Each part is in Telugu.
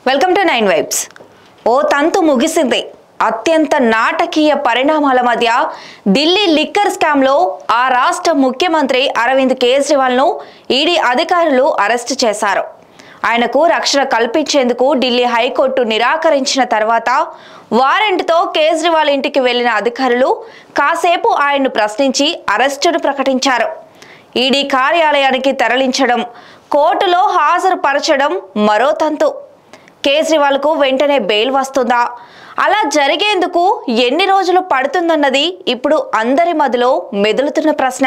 వెల్కమ్ టు నైన్ వైబ్స్ ఓ తంతు ముగిసింది అత్యంత నాటకీయ పరిణామాల మధ్య ఢిల్లీ లిక్కర్ స్కామ్లో ఆ రాష్ట్ర ముఖ్యమంత్రి అరవింద్ కేజ్రీవాల్ను ఈడీ అధికారులు అరెస్టు చేశారు ఆయనకు రక్షణ కల్పించేందుకు ఢిల్లీ హైకోర్టు నిరాకరించిన తర్వాత వారెంట్తో కేజ్రీవాల్ ఇంటికి వెళ్లిన అధికారులు కాసేపు ఆయన్ను ప్రశ్నించి అరెస్టును ప్రకటించారు ఈడీ కార్యాలయానికి తరలించడం కోర్టులో హాజరుపరచడం మరో తంతు కేజ్రీవాల్కు వెంటనే బెయిల్ వస్తుందా అలా జరిగేందుకు ఎన్ని రోజులు పడుతుందన్నది ఇప్పుడు అందరి మదిలో మెదులుతున్న ప్రశ్న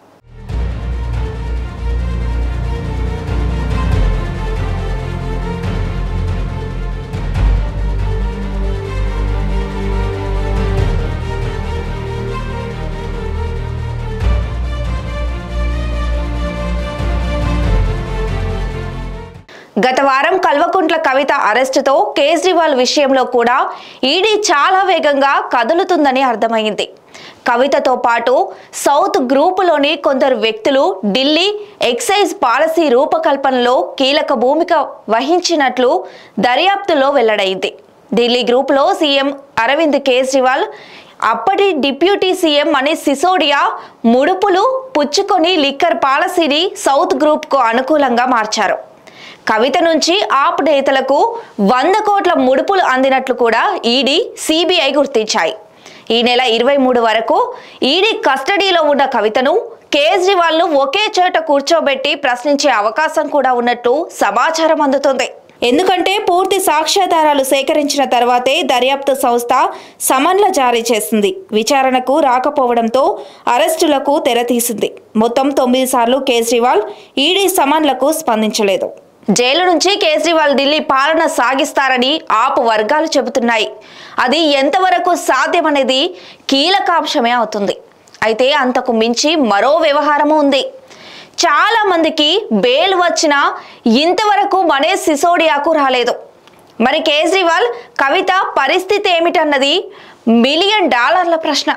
గత వారం కల్వకుంట్ల కవిత అరెస్టుతో కేజ్రీవాల్ విషయంలో కూడా ఈడీ చాలా వేగంగా కదులుతుందని అర్థమైంది కవితతో పాటు సౌత్ గ్రూపులోని కొందరు వ్యక్తులు ఢిల్లీ ఎక్సైజ్ పాలసీ రూపకల్పనలో కీలక భూమిక వహించినట్లు దర్యాప్తులో వెల్లడైంది ఢిల్లీ గ్రూపులో సీఎం అరవింద్ కేజ్రీవాల్ అప్పటి డిప్యూటీ సీఎం మనీష్ సిసోడియా ముడుపులు పుచ్చుకొని లిక్కర్ పాలసీని సౌత్ గ్రూప్కు అనుకూలంగా మార్చారు కవిత నుంచి ఆప్ నేతలకు వంద కోట్ల ముడుపులు అందినట్లు కూడా ఈడీ సిబిఐ గుర్తించాయి ఈ నెల ఇరవై మూడు వరకు ఈడీ కస్టడీలో ఉన్న కవితను కేజ్రీవాల్ను ఒకే చోట కూర్చోబెట్టి ప్రశ్నించే అవకాశం కూడా ఉన్నట్టు సమాచారం అందుతుంది ఎందుకంటే పూర్తి సాక్ష్యాధారాలు సేకరించిన తర్వాతే దర్యాప్తు సంస్థ సమన్ల జారీ చేసింది విచారణకు రాకపోవడంతో అరెస్టులకు తెరతీసింది మొత్తం తొమ్మిది సార్లు కేజ్రీవాల్ ఈడీ సమన్లకు స్పందించలేదు జైలు నుంచి కేజ్రీవాల్ ఢిల్లీ పాలన సాగిస్తారని ఆపు వర్గాలు చెబుతున్నాయి అది ఎంతవరకు సాధ్యమనేది కీలక అంశమే అవుతుంది అయితే అంతకు మించి మరో వ్యవహారము ఉంది చాలా మందికి బెయిల్ వచ్చినా ఇంతవరకు మనీష్ సిసోడియాకు రాలేదు మరి కేజ్రీవాల్ కవిత పరిస్థితి ఏమిటన్నది మిలియన్ డాలర్ల ప్రశ్న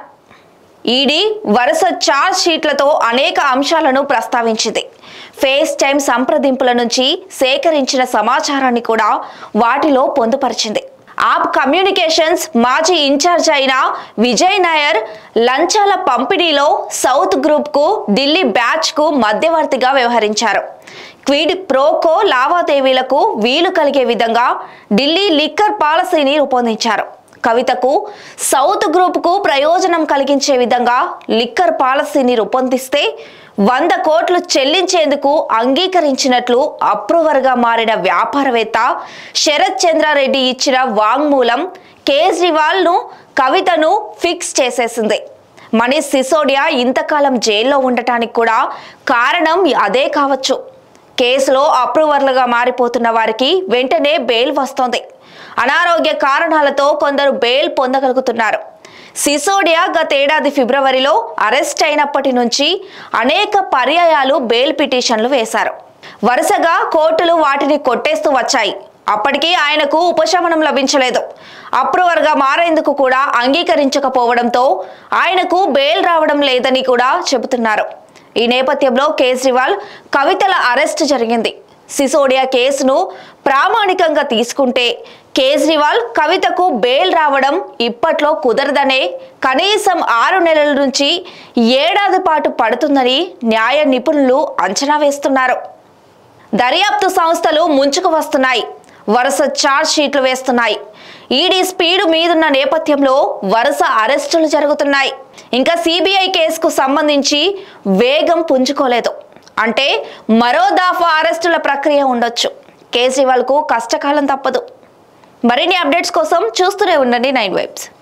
ఈడీ వరుస చార్జ్ షీట్లతో అనేక అంశాలను ప్రస్తావించింది ఫేస్ టైం సంప్రదింపుల నుంచి సేకరించిన సమాచారాన్ని కూడా వాటిలో పొందుపరిచింది ఆప్ కమ్యూనికేషన్స్ మాజీ ఇన్ఛార్జ్ అయిన విజయ్ నాయర్ లంచాల పంపిణీలో సౌత్ గ్రూప్కు ఢిల్లీ బ్యాచ్కు మధ్యవర్తిగా వ్యవహరించారు క్విడ్ ప్రోకో లావాదేవీలకు వీలు కలిగే విధంగా ఢిల్లీ లిక్కర్ పాలసీని రూపొందించారు కవితకు సౌత్ గ్రూప్కు ప్రయోజనం కలిగించే విధంగా లిక్కర్ పాలసీని రూపొందిస్తే వంద కోట్లు చెల్లించేందుకు అంగీకరించినట్లు అప్రూవర్గా మారిన వ్యాపారవేత్త శరత్ చంద్రారెడ్డి ఇచ్చిన వాంగ్మూలం కేజ్రీవాల్ను కవితను ఫిక్స్ చేసేసింది మనీష్ సిసోడియా ఇంతకాలం జైల్లో ఉండటానికి కూడా కారణం అదే కావచ్చు కేసులో అప్రూవర్లుగా మారిపోతున్న వారికి వెంటనే బెయిల్ వస్తోంది అనారోగ్య కారణాలతో కొందరు బెయిల్ పొందగలుగుతున్నారు సిసోడియా గతేడాది ఫిబ్రవరిలో అరెస్ట్ అయినప్పటి నుంచి అనేక పర్యాయాలు బెయిల్ పిటిషన్లు వేశారు వరుసగా కోర్టులు వాటిని కొట్టేస్తూ వచ్చాయి అప్పటికీ ఆయనకు ఉపశమనం లభించలేదు అప్రూవర్గా మారేందుకు కూడా అంగీకరించకపోవడంతో ఆయనకు బెయిల్ రావడం లేదని కూడా చెబుతున్నారు ఈ నేపథ్యంలో కేజ్రీవాల్ కవితల అరెస్ట్ జరిగింది సిసోడియా కేసును ప్రామాణికంగా తీసుకుంటే కేజ్రీవాల్ కవితకు బెయిల్ రావడం ఇప్పట్లో కుదరదనే కనీసం ఆరు నెలల నుంచి ఏడాది పాటు పడుతుందని న్యాయ నిపుణులు అంచనా వేస్తున్నారు దర్యాప్తు సంస్థలు ముంచుకు వస్తున్నాయి వరుస ఛార్జ్ షీట్లు వేస్తున్నాయి ఈడీ స్పీడు మీదున్న నేపథ్యంలో వరుస అరెస్టులు జరుగుతున్నాయి ఇంకా సిబిఐ కేసుకు సంబంధించి వేగం పుంజుకోలేదు అంటే మరో దాఫా అరెస్టుల ప్రక్రియ ఉండొచ్చు కేజ్రీవాల్కు కష్టకాలం తప్పదు మరిన్ని అప్డేట్స్ కోసం చూస్తూనే ఉండండి నైన్ వైబ్స్